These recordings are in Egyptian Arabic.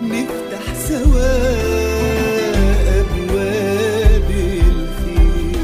نفتح سوا أبواب الخير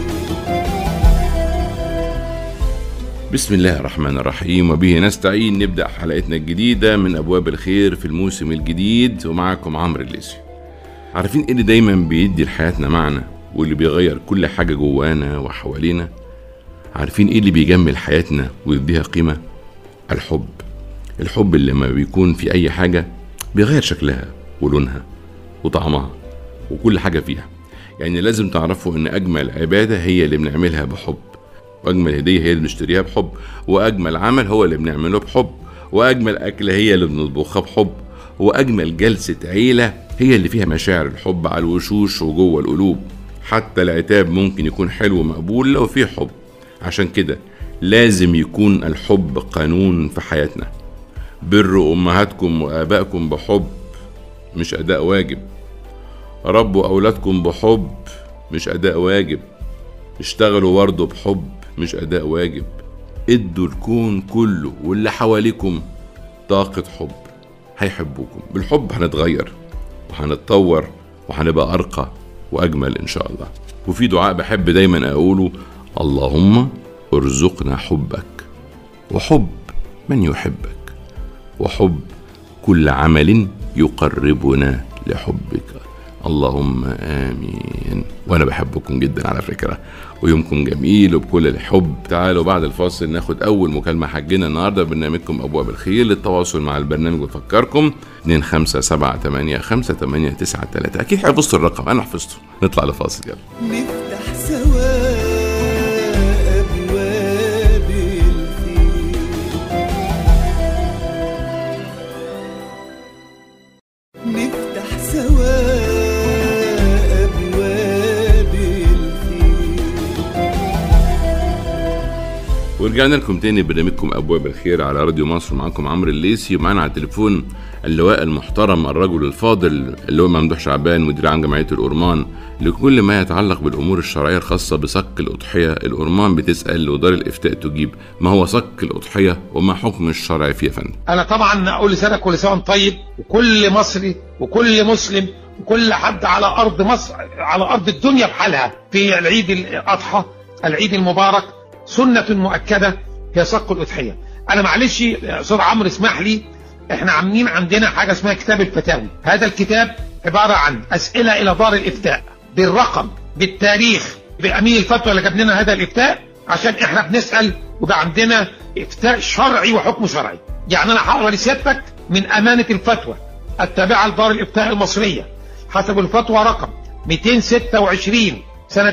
بسم الله الرحمن الرحيم وبه نستعين نبدأ حلقتنا الجديدة من أبواب الخير في الموسم الجديد ومعكم عمرو الليسي عارفين إيه اللي دايما بيدي لحياتنا معنى واللي بيغير كل حاجة جوانا وحوالينا عارفين إيه اللي بيجمل حياتنا ويديها قيمة الحب الحب اللي لما بيكون في أي حاجة بيغير شكلها ولونها وطعمها وكل حاجة فيها يعني لازم تعرفوا إن أجمل عبادة هي اللي بنعملها بحب واجمل هديه هي اللي بنشتريها بحب واجمل عمل هو اللي بنعمله بحب واجمل اكله هي اللي بنطبخها بحب واجمل جلسه عيله هي اللي فيها مشاعر الحب على الوشوش وجوه القلوب حتى العتاب ممكن يكون حلو ومقبول لو فيه حب عشان كده لازم يكون الحب قانون في حياتنا بروا امهاتكم وابائكم بحب مش اداء واجب ربوا اولادكم بحب مش اداء واجب اشتغلوا برضه بحب مش أداء واجب ادوا الكون كله واللي حواليكم طاقة حب هيحبوكم بالحب هنتغير وهنتطور وهنبقى أرقى وأجمل إن شاء الله وفي دعاء بحب دايما أقوله اللهم ارزقنا حبك وحب من يحبك وحب كل عمل يقربنا لحبك اللهم امين وانا بحبكم جدا على فكره ويومكم جميل وبكل الحب تعالوا بعد الفاصل ناخد اول مكالمه حجنا النهارده برنامجكم ابواب الخير للتواصل مع البرنامج بفكركم 2 5 7 8 5 8 9 3 اكيد حفظتوا الرقم انا حفظته نطلع لفاصل يلا نفتح سوا أبواب الخير نفتح سوا أبواب الخير ورجعنا لكم تاني برنامجكم ابواب الخير على راديو مصر معاكم عمرو الليسي ومعانا على التليفون اللواء المحترم الرجل الفاضل اللواء ممدوح شعبان مدير عام جمعيه الأورمان لكل ما يتعلق بالامور الشرعيه الخاصه بصك الاضحيه الأورمان بتسال ودار الافتاء تجيب ما هو صك الاضحيه وما حكم الشرع فيه يا فندم انا طبعا اقول لسنه كل سنه وأنت طيب وكل مصري وكل مسلم وكل حد على ارض مصر على ارض الدنيا بحالها في العيد الاضحى العيد المبارك سنه مؤكده هي صك الاضحيه انا معلش يا استاذ عمرو اسمح لي احنا عاملين عندنا حاجه اسمها كتاب الفتاوي هذا الكتاب عباره عن اسئله الى دار الافتاء بالرقم بالتاريخ بامين الفتوى اللي جاب لنا هذا الافتاء عشان احنا بنسال ويبقى عندنا افتاء شرعي وحكم شرعي يعني انا هقرا لسيادتك من امانه الفتوى التابعه لدار الافتاء المصريه حسب الفتوى رقم 226 سنه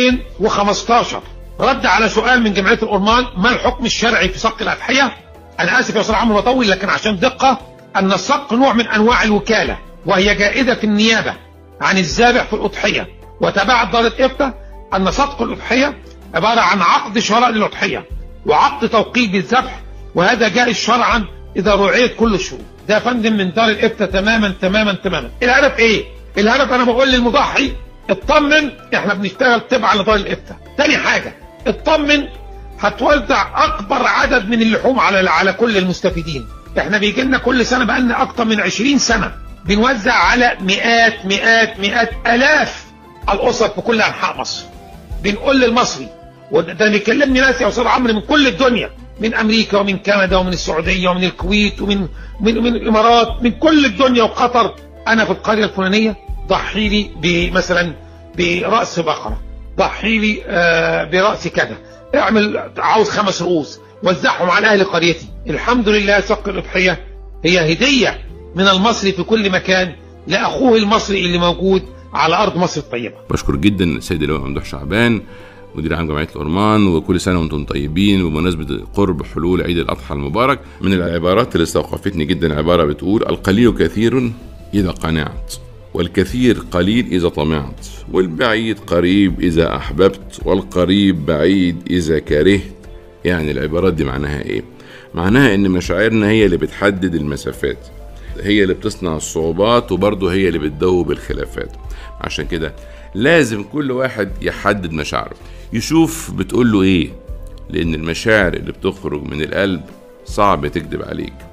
2015 رد على سؤال من جمعيه الأورمان ما الحكم الشرعي في صك الاضحيه انا اسف يا استاذ عمرو بطول لكن عشان دقه ان الصك نوع من انواع الوكاله وهي جائزه في النيابه عن الذابح في الاضحيه وتبعت دار الافتاء ان صدق الاضحيه عباره عن عقد شراء للاضحيه وعقد توقيت بالذبح وهذا جائز شرعا اذا رعيت كل الشروط ده يا فندم من دار الافتاء تماما تماما تماما الهدف ايه الهدف انا بقول للمضحي اطمن احنا بنشتغل تبع لدار الافتاء تاني حاجه اطمن هتوزع اكبر عدد من اللحوم على على كل المستفيدين احنا بيجي لنا كل سنه بقالنا اكتر من 20 سنه بنوزع على مئات مئات مئات الاف الاسر في كل انحاء مصر بنقول للمصري وده بيكلمني ناس يا استاذ عمرو من كل الدنيا من امريكا ومن كندا ومن السعوديه ومن الكويت ومن من, من الامارات من كل الدنيا وقطر انا في القريه الفلانيه ضحي لي بمثلا براس بقره ضحي لي آه براس كذا اعمل عاوز خمس رؤوس وزعهم على اهل قريتي الحمد لله صك الاضحيه هي هديه من المصري في كل مكان لاخوه المصري اللي موجود على ارض مصر الطيبه بشكر جدا السيد اللواء ممدوح شعبان مدير عام جمعيه الأورمان وكل سنه وانتم طيبين بمناسبه قرب حلول عيد الاضحى المبارك من العبارات اللي استوقفتني جدا عباره بتقول القليل كثير اذا قنعت والكثير قليل اذا طمعت والبعيد قريب اذا احببت والقريب بعيد اذا كرهت يعني العبارات دي معناها ايه معناها ان مشاعرنا هي اللي بتحدد المسافات هي اللي بتصنع الصعوبات وبرضه هي اللي بتدوب الخلافات عشان كده لازم كل واحد يحدد مشاعره يشوف بتقول له ايه لان المشاعر اللي بتخرج من القلب صعب تكذب عليك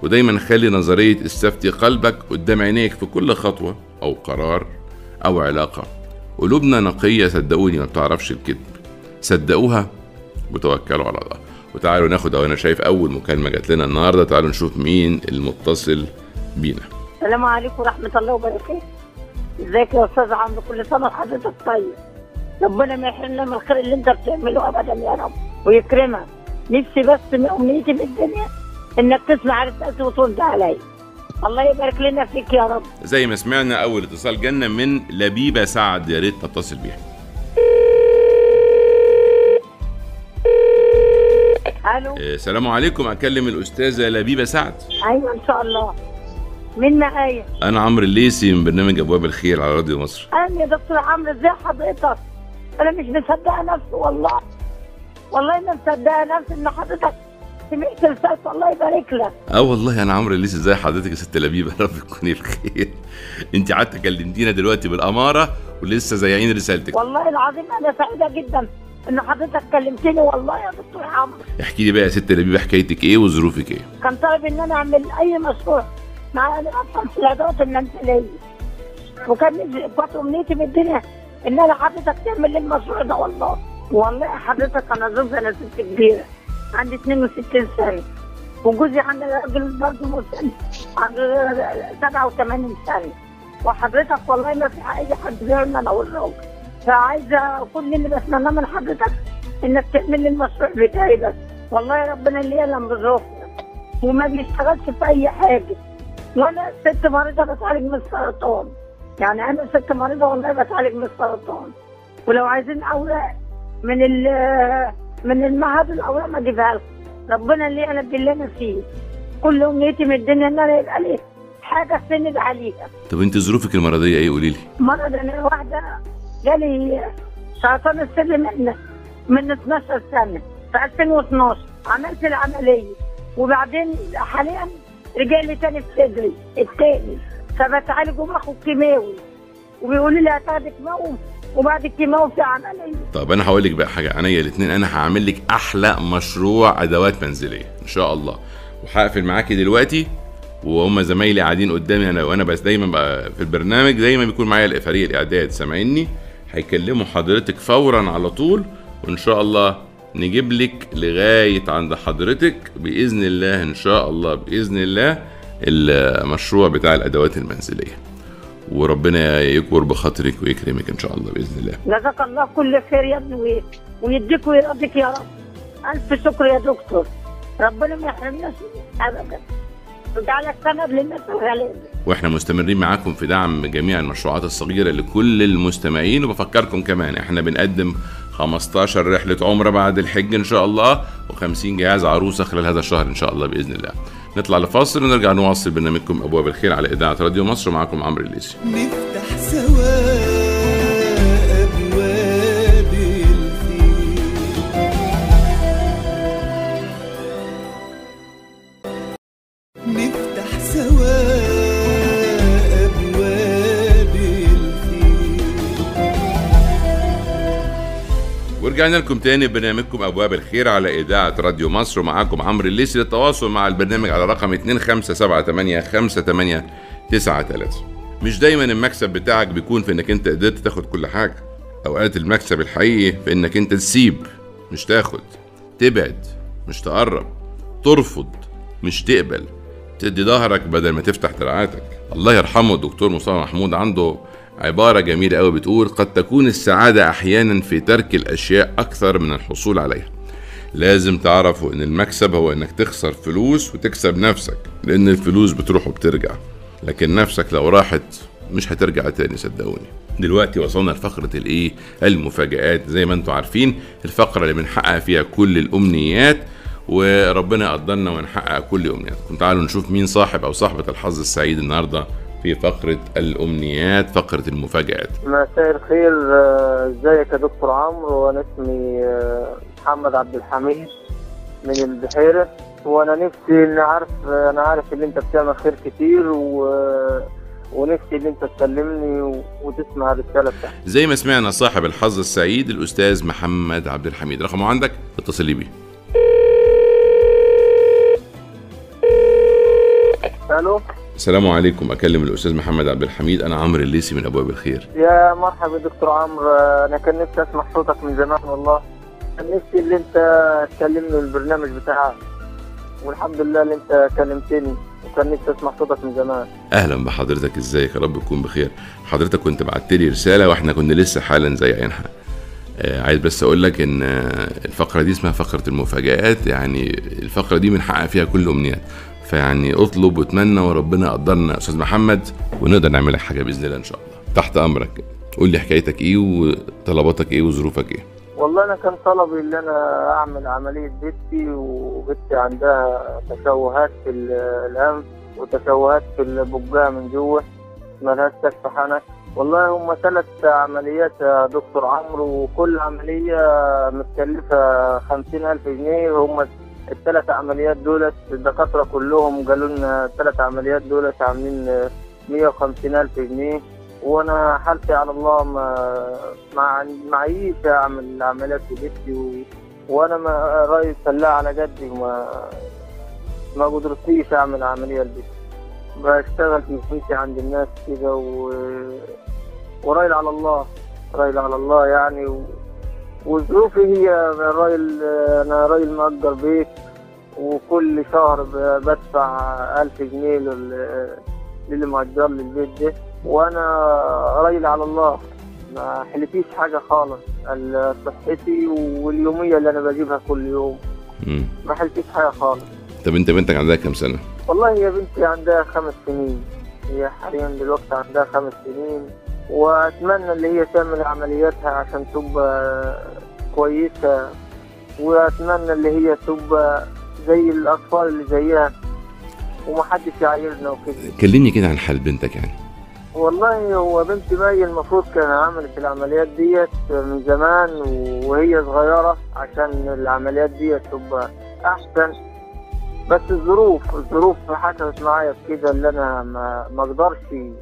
ودايما خلي نظرية استفتي قلبك قدام عينيك في كل خطوة أو قرار أو علاقة قلوبنا نقية صدقوني ما بتعرفش الكذب صدقوها وتوكلوا على الله وتعالوا ناخد أو أنا شايف أول مكالمة جات لنا النهاردة تعالوا نشوف مين المتصل بينا السلام عليكم ورحمة الله وبركاته. ازيك يا أستاذ عمرو كل سنة وحضرتك طيب. ربنا ما يحرمنا من الخير اللي أنت بتعمله أبدا يا رب ويكرمك. نفسي بس من أمنيتي من الدنيا إنك تسمع رسالتي وترد عليا. الله يبارك لنا فيك يا رب. زي ما سمعنا أول اتصال جالنا من لبيبة سعد يا ريت نتصل بيها ألو آه، السلام عليكم أكلم الأستاذة لبيبة سعد أيوه إن شاء الله. مين معايا؟ أنا عمرو الليسي من برنامج أبواب الخير على راديو مصر أنا يا دكتور عمرو ازي حضرتك؟ أنا مش مصدقة نفسي والله. والله ما مصدقة نفسي إن حضرتك سمعت رسالتي الله يبارك لك. اه والله انا عمرو الليسي ازي حضرتك يا ست لبيبه يا رب تكوني بخير انت قعدت كلمتينا دلوقتي بالاماره ولسه زيعين رسالتك والله العظيم انا سعيده جدا ان حضرتك كلمتني والله يا دكتور عمرو احكي لي بقى يا ست لبيبه حكايتك ايه وظروفك ايه كان طالب ان انا اعمل اي مشروع مع انا افهم في الادوات المنزليه وكان نفسي- كانت امنيتي من الدنيا ان انا حضرتك تعمل لي المشروع ده والله والله حضرتك انا زوجة انا ست كبيره عندي 62 سنه وجوزي عندي راجل برضه مسن عنده 87 سنه وحضرتك والله ما في اي حد غيرنا انا والراجل فعايزه كل اللي بتمناه من حضرتك انك تعمل لي المشروع بتاعي بس والله يا ربنا اللي يعلم بظروفنا وما بيشتغلش في اي حاجه وانا ست مريضه بتعالج من السرطان يعني انا ست مريضه والله بتعالج من السرطان ولو عايزين اوراق من ال من المعهد الاوراق ما اجيبها لكم ربنا اللي يعلم باللي انا فيه كل امنيتي من الدنيا ان انا يبقى لي حاجه استند عليها طب انت ظروفك المرضيه ايه قولي لي مرض انا واحده جالي سرطان السل من من 12 سنه في 2012 عملت العمليه وبعدين حاليا رجع لي تاني في صدري التاني فبتعالج وباخد كيماوي وبيقولوا لي هتاخدي كيماوي وبعد الكيماوي في عمليه طب انا هقول لك بقى حاجه عينيا الاثنين انا هعمل لك احلى مشروع ادوات منزليه ان شاء الله وهقفل معاكي دلوقتي وهم زمايلي قاعدين قدامي انا وانا بس دايما بقى في البرنامج دايما بيكون معايا فريق الاعداد سامعيني هيكلموا حضرتك فورا على طول وان شاء الله نجيب لك لغايه عند حضرتك باذن الله ان شاء الله باذن الله المشروع بتاع الادوات المنزليه وربنا يكبر بخاطرك ويكرمك ان شاء الله باذن الله جزاك الله كل خير يا ابني وي- ويديك ويرضيك يا رب الف شكر يا دكتور ربنا ما يحرمناش منك ابدا ويجعلك سند للناس الغلابه واحنا مستمرين معاكم في دعم جميع المشروعات الصغيره لكل المستمعين وبفكركم كمان احنا بنقدم 15 رحله عمره بعد الحج ان شاء الله و50 جهاز عروسه خلال هذا الشهر ان شاء الله باذن الله نطلع لفاصل ونرجع نواصل برنامجكم ابواب الخير على اذاعه راديو مصر معاكم عمرو الليسي نفتح سوا أبواب الخير نفتح سوا أبواب الخير ورجعنا لكم تاني ببرنامجكم ابواب الخير على اذاعه راديو مصر ومعاكم عمرو الليسي للتواصل مع البرنامج على رقم 25785893 مش دايما المكسب بتاعك بيكون في انك انت قدرت تاخد كل حاجه اوقات المكسب الحقيقي في انك انت تسيب مش تاخد تبعد مش تقرب ترفض مش تقبل تدي ظهرك بدل ما تفتح دراعاتك الله يرحمه الدكتور مصطفى محمود عنده عبارة جميلة قوي بتقول قد تكون السعادة أحيانا في ترك الأشياء أكثر من الحصول عليها لازم تعرفوا إن المكسب هو إنك تخسر فلوس وتكسب نفسك لأن الفلوس بتروح وبترجع لكن نفسك لو راحت مش هترجع تاني صدقوني دلوقتي وصلنا لفقرة الايه المفاجآت زي ما انتم عارفين الفقرة اللي بنحقق فيها كل الأمنيات وربنا يقدرنا ونحقق كل أمنياتكم تعالوا نشوف مين صاحب أو صاحبة الحظ السعيد النهاردة في فقرة الأمنيات فقرة المفاجآت مساء الخير آه، ازيك يا دكتور عمرو وانا اسمي آه، محمد عبد الحميد من البحيرة وانا نفسي ان عارف انا عارف ان انت بتعمل خير كتير و... ونفسي ان انت تكلمني و... وتسمع الرسالة بتاعتي زي ما سمعنا صاحب الحظ السعيد الأستاذ محمد عبد الحميد رقمه عندك اتصلي بيه الو السلام عليكم اكلم الاستاذ محمد عبد الحميد انا عمرو الليسي من ابواب الخير يا مرحبا دكتور عمرو انا كان نفسي اسمع صوتك من زمان والله كان نفسي اللي انت تكلمني البرنامج بتاعك والحمد لله اللي انت كلمتني وكان نفسي اسمع صوتك من زمان اهلا بحضرتك ازيك يا رب تكون بخير حضرتك كنت بعت لي رساله واحنا كنا لسه حالا زينها آه عايز بس اقول لك ان آه، الفقره دي اسمها فقره المفاجآت يعني الفقره دي بنحقق فيها كل امنيات فيعني اطلب واتمنى وربنا يقدرنا يا استاذ محمد ونقدر نعمل لك حاجه باذن الله ان شاء الله تحت امرك قول لي حكايتك ايه وطلباتك ايه وظروفك ايه والله انا كان طلبي ان انا اعمل عمليه بنتي وبنتي عندها تشوهات في ال- الانف وتشوهات في البقعه من جوه ملهاش كشف حنك والله هم ثلاث عمليات يا دكتور عمرو وكل عملية متكلفة خمسين ألف جنيه هم الثلاث عمليات دولت الدكاترة كلهم قالوا لنا الثلاث عمليات دولت عاملين مية وخمسين ألف جنيه وأنا حالتي على الله ما ما معيش أعمل عمليات في بيتي و... وأنا ما رأيي سلاح على قدي وما ما قدرتليش أعمل عملية لبيتي بشتغل في بيتي عند الناس كده و... ورايل على الله رايل على الله يعني و... وظروفي هي رايل انا رايل مأجر بيت وكل شهر ب- بدفع ألف جنيه لل... للي مأجر لي البيت ده وانا رايل على الله ما حلفيش حاجة خالص ال- صحتي واليومية اللي انا بجيبها كل يوم مم. ما حلفيش حاجة خالص طب انت بنتك عندها كام سنه والله هي بنتي عندها خمس سنين هي حاليا دلوقتي عندها خمس سنين واتمنى اللي هي تعمل عملياتها عشان تبقى كويسة واتمنى اللي هي تبقى زي الاطفال اللي زيها ومحدش يعايرنا وكده كلمني كده عن حال بنتك يعني والله هو بنتي مي المفروض كان عملت العمليات ديت من زمان وهي صغيرة عشان العمليات ديت تبقى أحسن بس الظروف الظروف حكمت معايا بكده اللي أنا ما ما أقدرش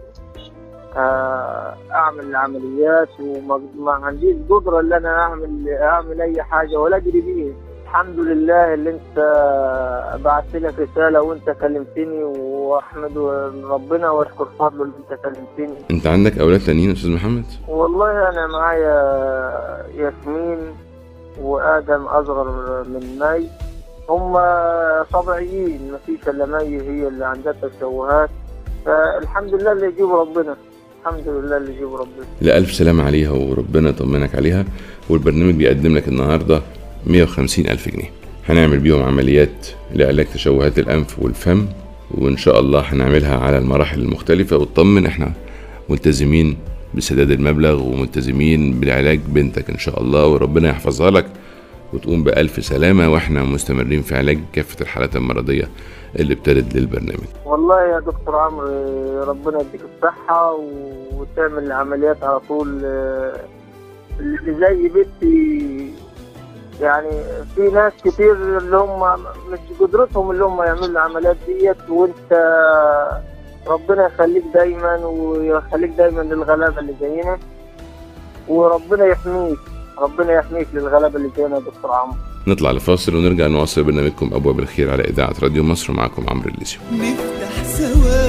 آه، أعمل العمليات وما ما عنديش قدرة اللي أنا أعمل أعمل أي حاجة ولا أجري بيه الحمد لله اللي انت بعت لك رساله وانت كلمتني واحمد ربنا واشكر فضله اللي انت كلمتني انت عندك اولاد تانيين يا استاذ محمد والله انا معايا ياسمين وادم اصغر من مي هم طبيعيين مفيش الا مي هي اللي عندها تشوهات فالحمد لله اللي يجيب ربنا الحمد لله اللي يجيب ربنا لا ألف سلامة عليها وربنا يطمنك عليها والبرنامج بيقدم لك النهاردة 150 ألف جنيه هنعمل بيهم عمليات لعلاج تشوهات الأنف والفم وإن شاء الله هنعملها على المراحل المختلفة وتطمن إحنا ملتزمين بسداد المبلغ وملتزمين بالعلاج بنتك إن شاء الله وربنا يحفظها لك وتقوم بألف سلامة وإحنا مستمرين في علاج كافة الحالات المرضية اللي بترد للبرنامج والله يا دكتور عمرو ربنا يديك الصحة وتعمل العمليات على طول آه، اللي زي بنتي يعني في ناس كتير اللي هم مش قدرتهم اللي هم يعملوا العمليات ديت وانت ربنا يخليك دايما ويخليك دايما للغلابة اللي زينا وربنا يحميك ربنا يحميك للغلابة اللي زينا يا دكتور عمرو نطلع لفاصل ونرجع نواصل برنامجكم أبواب الخير على إذاعة راديو مصر معكم عمرو الليسي نفتح سوا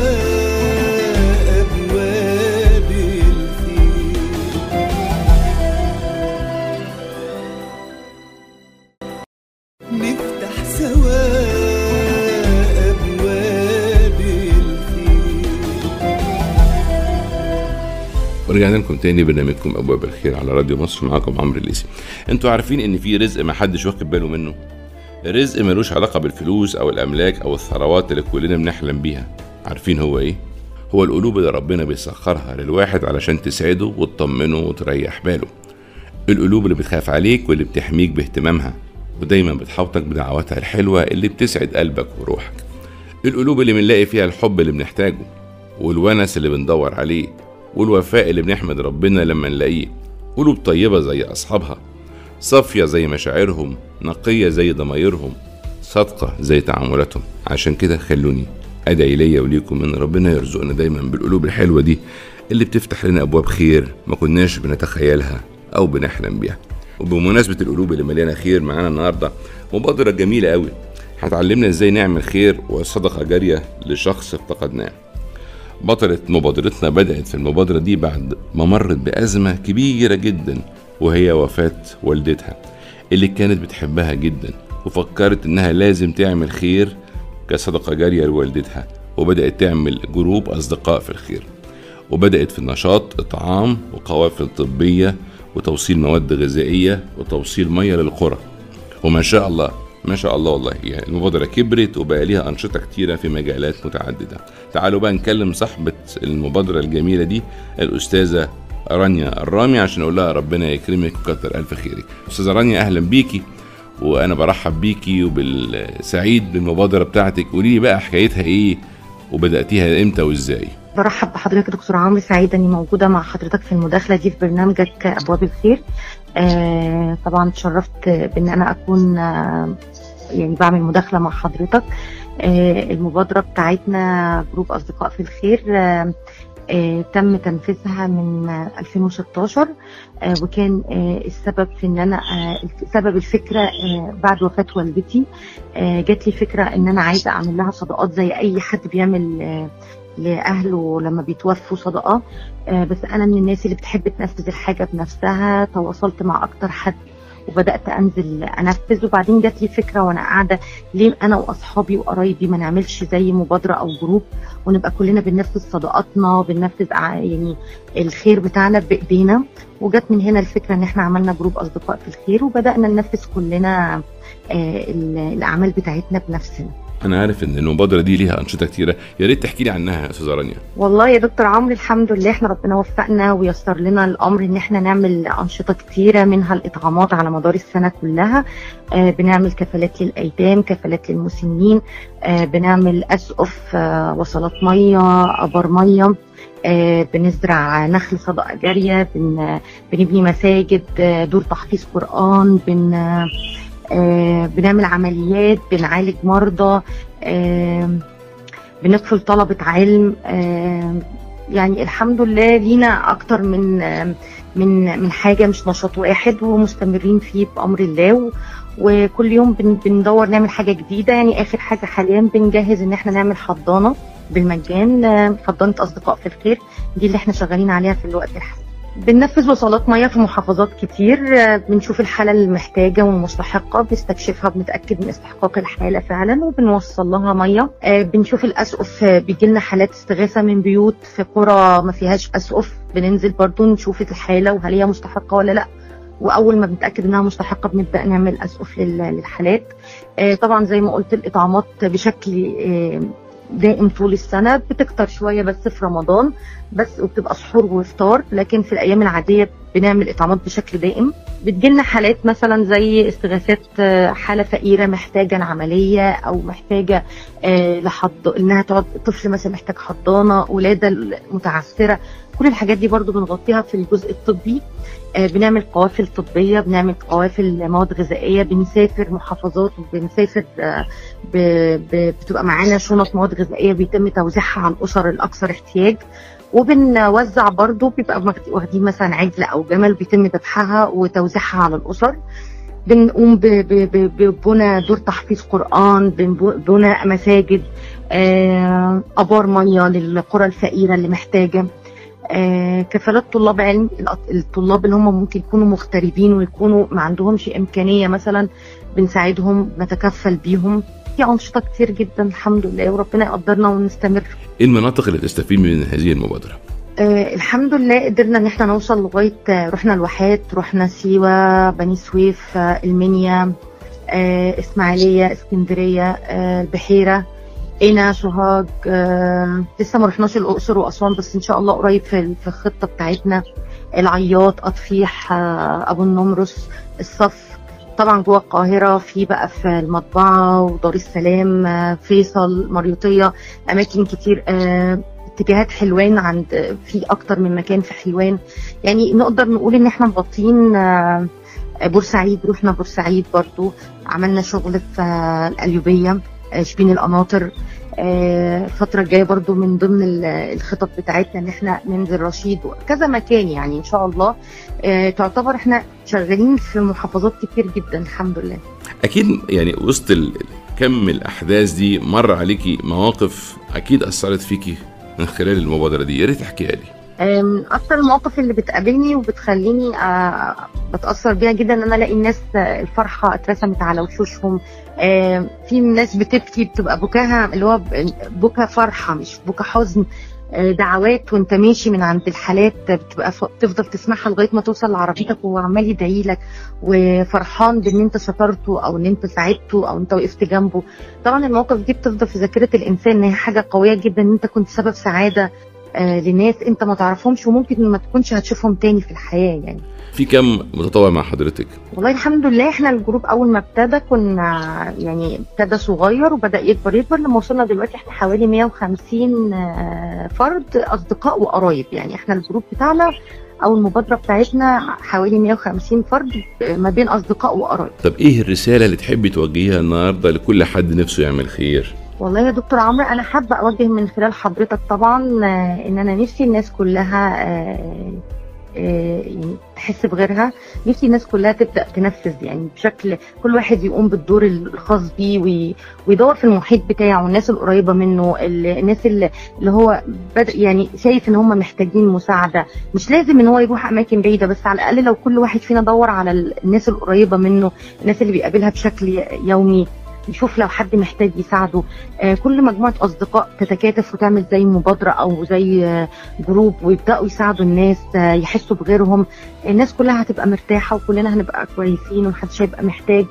أبواب الخير نفتح سوا أبواب الخير ورجعنا لكم تاني برنامجكم ابواب الخير على راديو مصر معاكم عمرو الليسي انتوا عارفين ان في رزق ما حدش واخد باله منه الرزق ملوش علاقه بالفلوس او الاملاك او الثروات اللي كلنا بنحلم بيها عارفين هو ايه هو القلوب اللي ربنا بيسخرها للواحد علشان تسعده وتطمنه وتريح باله القلوب اللي بتخاف عليك واللي بتحميك باهتمامها ودايما بتحوطك بدعواتها الحلوه اللي بتسعد قلبك وروحك القلوب اللي بنلاقي فيها الحب اللي بنحتاجه والونس اللي بندور عليه والوفاء اللي بنحمد ربنا لما نلاقيه قلوب طيبة زي أصحابها صافية زي مشاعرهم نقية زي ضمايرهم صادقة زي تعاملاتهم عشان كده خلوني أدعي ليا وليكم إن ربنا يرزقنا دايما بالقلوب الحلوة دي اللي بتفتح لنا أبواب خير ما كناش بنتخيلها أو بنحلم بيها وبمناسبة القلوب اللي مليانة خير معانا النهاردة مبادرة جميلة قوي هتعلمنا ازاي نعمل خير وصدقة جارية لشخص افتقدناه بطلة مبادرتنا بدأت في المبادرة دي بعد ما مرت بأزمة كبيرة جدا وهي وفاة والدتها اللي كانت بتحبها جدا وفكرت إنها لازم تعمل خير كصدقة جارية لوالدتها وبدأت تعمل جروب أصدقاء في الخير وبدأت في النشاط إطعام وقوافل طبية وتوصيل مواد غذائية وتوصيل مية للقرى وما شاء الله ما شاء الله والله يعني المبادرة كبرت وبقى ليها أنشطة كتيرة في مجالات متعددة تعالوا بقى نكلم صاحبة المبادرة الجميلة دي الأستاذة رانيا الرامي عشان أقول لها ربنا يكرمك وكتر ألف خيرك أستاذة رانيا أهلا بيكي وأنا برحب بيكي وبالسعيد بالمبادرة بتاعتك قولي لي بقى حكايتها إيه وبدأتيها إمتى وإزاي برحب بحضرتك يا دكتور عمرو سعيدة اني موجودة مع حضرتك في المداخلة دي في برنامجك ابواب الخير آه طبعا اتشرفت بان انا اكون آه يعني بعمل مداخلة مع حضرتك آه المبادرة بتاعتنا جروب اصدقاء في الخير آه آه تم تنفيذها من آه 2016 آه وكان آه السبب في ان انا آه سبب الفكره آه بعد وفاه والدتي آه جات لي فكره ان انا عايزه اعمل لها صدقات زي اي حد بيعمل آه لاهله لما بيتوفوا صدقه آه بس انا من الناس اللي بتحب تنفذ الحاجه بنفسها تواصلت مع اكتر حد وبدات انزل انفذ وبعدين جات لي فكره وانا قاعده ليه انا واصحابي وقرايبي ما نعملش زي مبادره او جروب ونبقى كلنا بننفذ صدقاتنا بننفذ يعني الخير بتاعنا بايدينا وجت من هنا الفكره ان احنا عملنا جروب اصدقاء في الخير وبدانا ننفذ كلنا آه الاعمال بتاعتنا بنفسنا أنا عارف إن المبادرة دي ليها أنشطة كتيرة يا ريت تحكي لي عنها يا أستاذة رانيا والله يا دكتور عمرو الحمد لله احنا ربنا وفقنا ويسر لنا الامر ان احنا نعمل انشطه كتيره منها الاطعامات على مدار السنه كلها آه بنعمل كفالات للايتام كفالات للمسنين آه بنعمل اسقف آه وصلات ميه ابار ميه آه بنزرع نخل صدقه جاريه بن بنبني مساجد آه دور تحفيظ قران بن آه آه بنعمل عمليات بنعالج مرضى آه بندخل طلبة علم آه يعني الحمد لله لينا أكتر من آه من من حاجة مش نشاط واحد ومستمرين فيه بأمر الله و وكل يوم بن بندور نعمل حاجة جديدة يعني آخر حاجة حاليا بنجهز إن احنا نعمل حضانة بالمجان آه حضانة أصدقاء في الخير دي اللي احنا شغالين عليها في الوقت الحالي بننفذ وصلات ميه في محافظات كتير بنشوف الحاله المحتاجه والمستحقه بنستكشفها بنتاكد من استحقاق الحاله فعلا وبنوصل لها ميه بنشوف الاسقف بيجي لنا حالات استغاثه من بيوت في قرى ما فيهاش اسقف بننزل برضو نشوف الحاله وهل هي مستحقه ولا لا واول ما بنتاكد انها مستحقه بنبدا نعمل اسقف للحالات طبعا زي ما قلت الاطعامات بشكل دائم طول السنة بتكتر شوية بس في رمضان بس وبتبقى سحور وافطار لكن في الأيام العادية بنعمل إطعامات بشكل دائم بتجيلنا حالات مثلا زي استغاثات حالة فقيرة محتاجة العملية أو محتاجة لحض إنها تقعد طفل مثلا محتاج حضانة ولادة متعثرة كل الحاجات دي برضو بنغطيها في الجزء الطبي بنعمل قوافل طبية بنعمل قوافل مواد غذائية بنسافر محافظات وبنسافر بتبقى معانا شنط مواد غذائية بيتم توزيعها على الأسر الأكثر احتياج وبنوزع برضو بيبقى واخدين مثلا عجل أو جمل بيتم ذبحها وتوزيعها على الأسر بنقوم ببنى دور تحفيظ قرآن بنى مساجد أبار مية للقرى الفقيرة اللي محتاجة آه كفالات طلاب علم الطلاب اللي هم ممكن يكونوا مغتربين ويكونوا ما عندهمش امكانيه مثلا بنساعدهم نتكفل بيهم في انشطه كتير جدا الحمد لله وربنا يقدرنا ونستمر ايه المناطق اللي تستفيد من هذه المبادره آه الحمد لله قدرنا ان احنا نوصل لغايه آه رحنا الواحات رحنا سيوه بني سويف آه المنيا آه اسماعيليه اسكندريه آه البحيره قنا سوهاج آه لسه ما رحناش الاقصر واسوان بس ان شاء الله قريب في في الخطه بتاعتنا العياط اطفيح آه ابو النمرس الصف طبعا جوه القاهره في بقى في المطبعه ودار السلام آه فيصل مريوطيه اماكن كتير آه اتجاهات حلوان عند في اكتر من مكان في حلوان يعني نقدر نقول ان احنا مغطين آه بورسعيد رحنا بورسعيد برضو عملنا شغل في القليوبيه شبين القناطر الفترة الجاية برضو من ضمن الخطط بتاعتنا ان احنا ننزل رشيد وكذا مكان يعني ان شاء الله تعتبر احنا شغالين في محافظات كتير جدا الحمد لله اكيد يعني وسط كم الأحداث دي مر عليكي مواقف أكيد أثرت فيكي من خلال المبادرة دي يا ريت تحكيها لي من اكتر المواقف اللي بتقابلني وبتخليني آه، بتاثر بيها جدا ان انا الاقي الناس آه، الفرحه اترسمت على وشوشهم آه، في ناس بتبكي بتبقى بكاها اللي هو ب- بكا فرحه مش بكا حزن آه، دعوات وانت ماشي من عند الحالات بتبقى ف- تفضل تسمعها لغايه ما توصل لعربيتك وهو عمال يدعي لك وفرحان بان انت سترته او ان انت ساعدته او انت وقفت جنبه طبعا المواقف دي بتفضل في ذاكره الانسان ان هي حاجه قويه جدا ان انت كنت سبب سعاده آه، لناس انت ما تعرفهمش وممكن ما تكونش هتشوفهم تاني في الحياه يعني في كم متطوع مع حضرتك والله الحمد لله احنا الجروب اول ما ابتدى كنا يعني ابتدى صغير وبدا يكبر يكبر لما وصلنا دلوقتي احنا حوالي 150 آه، فرد اصدقاء وقرايب يعني احنا الجروب بتاعنا او المبادره بتاعتنا حوالي 150 فرد ما بين اصدقاء وقرايب طب إيه الرسالة اللي تحبي توجهيها النهاردة لكل حد نفسه يعمل خير والله يا دكتور عمرو انا حابه اوجه من خلال حضرتك طبعا آه، ان انا نفسي الناس كلها آه، آه، يعني تحس بغيرها نفسي الناس كلها تبدا تنفذ يعني بشكل كل واحد يقوم بالدور الخاص بيه وي- ويدور في المحيط بتاعه الناس القريبه منه ال- الناس اللي اللي هو بدا يعني شايف ان هم محتاجين مساعده مش لازم ان هو يروح اماكن بعيده بس على الاقل لو كل واحد فينا دور على ال- الناس القريبه منه الناس اللي بيقابلها بشكل يومي يشوف لو حد محتاج يساعده آه، كل مجموعة أصدقاء تتكاتف وتعمل زي مبادرة أو زي آه، جروب ويبدأوا يساعدوا الناس آه، يحسوا بغيرهم الناس كلها هتبقى مرتاحة وكلنا هنبقى كويسين ومحدش هيبقى محتاج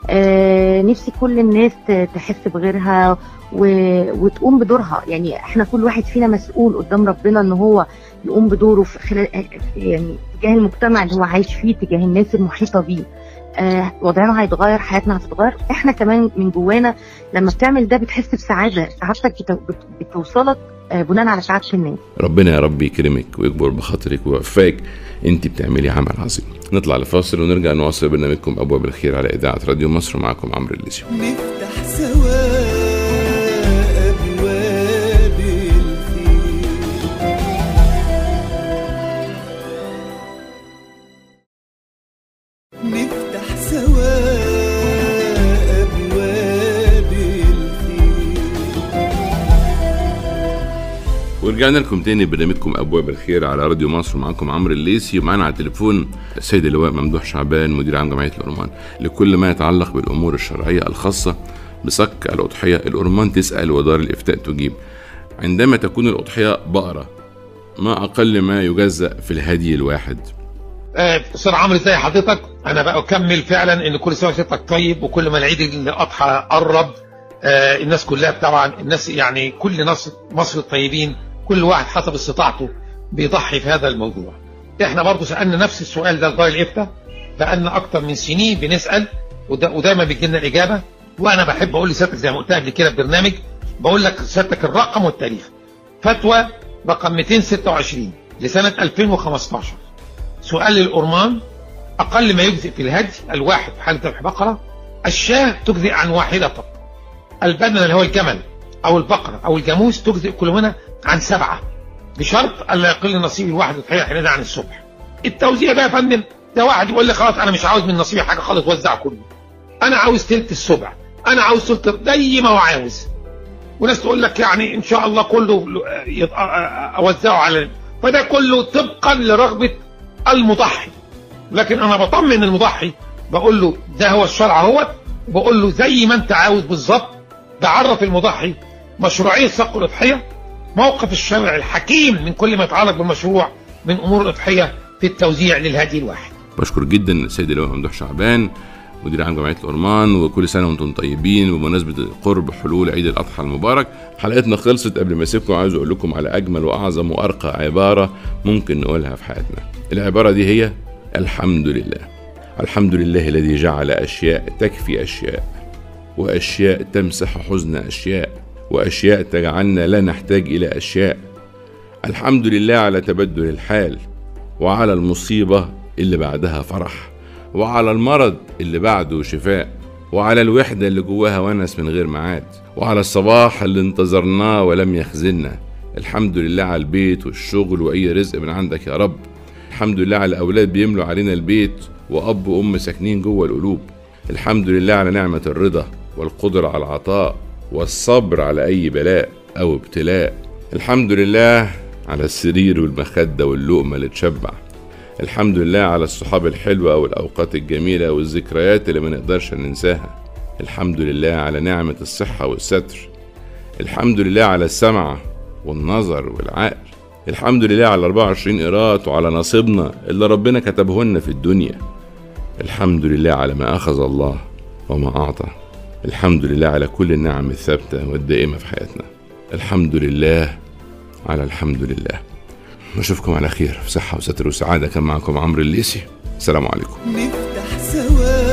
آه، نفسي كل الناس ت- تحس بغيرها و... وتقوم بدورها يعني احنا كل واحد فينا مسؤول قدام ربنا ان هو يقوم بدوره في خلال يعني تجاه المجتمع اللي هو عايش فيه تجاه الناس المحيطة بيه آه، وضعنا هيتغير حياتنا هتتغير احنا كمان من جوانا لما بتعمل ده بتحس بسعاده سعادتك بت- بت- بتوصلك آه، بناء على سعاده الناس ربنا يا رب يكرمك ويكبر بخاطرك ويوفقك انت بتعملي عمل عظيم نطلع لفاصل ونرجع نواصل برنامجكم ابواب الخير على اذاعه راديو مصر معكم عمرو الليسيو نفتح سوا أبواب الخير نفتح سوا أبواب الخير ورجعنا لكم تاني برنامجكم ابواب الخير على راديو مصر معاكم عمرو الليسي ومعانا على التليفون السيد اللواء ممدوح شعبان مدير عام جمعيه الأورمان لكل ما يتعلق بالامور الشرعيه الخاصه بصك الاضحيه الأورمان تسال ودار الافتاء تجيب عندما تكون الاضحيه بقره ما اقل ما يجزأ في الهدي الواحد آه، استاذ عمرو ازي حضرتك انا بقى اكمل فعلا ان كل سنه وحضرتك طيب وكل ما العيد الاضحى قرب آه، الناس كلها طبعا الناس يعني كل ناس مصر الطيبين كل واحد حسب استطاعته بيضحي في هذا الموضوع احنا برضو سالنا نفس السؤال ده لدار الافتاء بقالنا اكتر من سنين بنسال ودا ودايما بيجي لنا الاجابه وانا بحب اقول لسيادتك زي ما قلت قبل كده في برنامج بقول لك سيادتك الرقم والتاريخ فتوى رقم 226 لسنه 2015 سؤال الأرمان أقل ما يجزئ في الهدي الواحد في حالة ذبح بقرة الشاة تجزئ عن واحدة فقط البدن اللي هو الجمل أو البقرة أو الجاموس تجزئ كل منها عن سبعة بشرط ألا يقل نصيب الواحد الحقيقة حين عن الصبح التوزيع بقى يا فندم ده واحد يقول لي خلاص أنا مش عاوز من نصيبي حاجة خالص وزع كله أنا عاوز تلت السبع أنا عاوز تلت زي ما هو عاوز وناس تقول لك يعني ان شاء الله كله يط- اوزعه على فده كله طبقا لرغبه المضحي لكن انا بطمن المضحي بقول له ده هو الشرع اهوت بقول له زي ما انت عاوز بالظبط بعرف المضحي مشروعيه صق الاضحيه موقف الشرع الحكيم من كل ما يتعلق بالمشروع من امور الاضحيه في التوزيع للهدي الواحد بشكر جدا السيد اللواء ممدوح شعبان مدير عام جمعيه الأورمان وكل سنه وانتم طيبين بمناسبه قرب حلول عيد الاضحى المبارك حلقتنا خلصت قبل ما اسيبكم عايز اقول لكم على اجمل واعظم وارقى عباره ممكن نقولها في حياتنا العباره دي هي الحمد لله الحمد لله الذي جعل اشياء تكفي اشياء واشياء تمسح حزن اشياء واشياء تجعلنا لا نحتاج الى اشياء الحمد لله على تبدل الحال وعلى المصيبة اللي بعدها فرح وعلى المرض اللي بعده شفاء وعلى الوحدة اللي جواها ونس من غير ميعاد وعلى الصباح اللي انتظرناه ولم يخزلنا الحمد لله على البيت والشغل وأي رزق من عندك يا رب الحمد لله على أولاد بيملوا علينا البيت وأب وأم ساكنين جوه القلوب الحمد لله على نعمة الرضا والقدرة على العطاء والصبر على أي بلاء أو ابتلاء الحمد لله على السرير والمخدة واللقمة اللي تشبع الحمد لله على الصحاب الحلوة والأوقات الجميلة والذكريات اللي ما نقدرش ننساها الحمد لله على نعمة الصحة والستر الحمد لله على السمع والنظر والعقل الحمد لله على 24 قيراط وعلى نصيبنا اللي ربنا كتبه لنا في الدنيا الحمد لله على ما أخذ الله وما أعطى الحمد لله على كل النعم الثابتة والدائمة في حياتنا الحمد لله على الحمد لله نشوفكم على خير في صحة وستر وسعادة كان معكم عمرو الليسي السلام عليكم نفتح سوا